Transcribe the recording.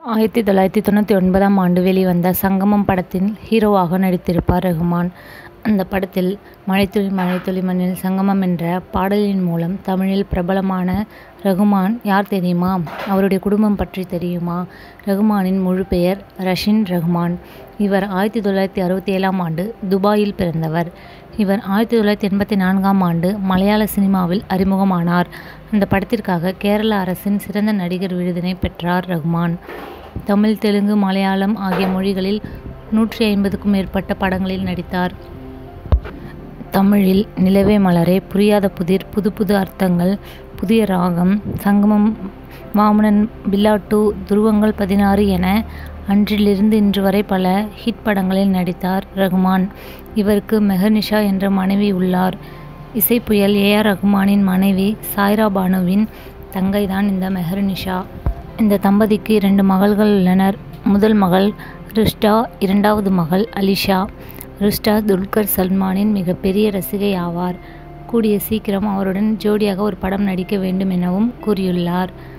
ஆயிரத்தி தொள்ளாயிரத்தி தொண்ணூற்றி ஒன்பதாம் ஆண்டு வெளிவந்த சங்கமம் படத்தில் ஹீரோவாக நடித்திருப்பார் ரகுமான் அந்த படத்தில் மழைத்துளி மழைத்துளி மண்ணில் சங்கமம் என்ற பாடலின் மூலம் தமிழில் பிரபலமான ரகுமான் யார் தெரியுமா அவருடைய குடும்பம் பற்றி தெரியுமா ரகுமானின் முழு பெயர் ரஷின் ரகுமான் இவர் ஆயிரத்தி தொள்ளாயிரத்தி அறுபத்தி ஏழாம் ஆண்டு துபாயில் பிறந்தவர் இவர் ஆயிரத்தி தொள்ளாயிரத்தி எண்பத்தி நான்காம் ஆண்டு மலையாள சினிமாவில் அறிமுகமானார் அந்த படத்திற்காக கேரள அரசின் சிறந்த நடிகர் விருதினை பெற்றார் ரகுமான் தமிழ் தெலுங்கு மலையாளம் ஆகிய மொழிகளில் நூற்றி ஐம்பதுக்கும் மேற்பட்ட படங்களில் நடித்தார் தமிழில் நிலவே மலரே புரியாத புதிர் புது புது அர்த்தங்கள் புதிய ராகம் சங்கமம் வாமனன் பில்லாட்டு துருவங்கள் பதினாறு என அன்றிலிருந்து இன்று வரை பல ஹிட் படங்களில் நடித்தார் ரகுமான் இவருக்கு மெஹர்னிஷா என்ற மனைவி உள்ளார் இசைப்புயல் ஏ ஆர் ரகுமானின் மனைவி சாய்ரா பானுவின் தங்கைதான் இந்த மெஹர்னிஷா இந்த தம்பதிக்கு இரண்டு மகள்கள் உள்ளனர் முதல் மகள் ருஷ்டா இரண்டாவது மகள் அலிஷா ருஷ்டா துல்கர் சல்மானின் மிகப்பெரிய ரசிகை ஆவார் கூடிய சீக்கிரம் அவருடன் ஜோடியாக ஒரு படம் நடிக்க வேண்டும் எனவும் கூறியுள்ளார்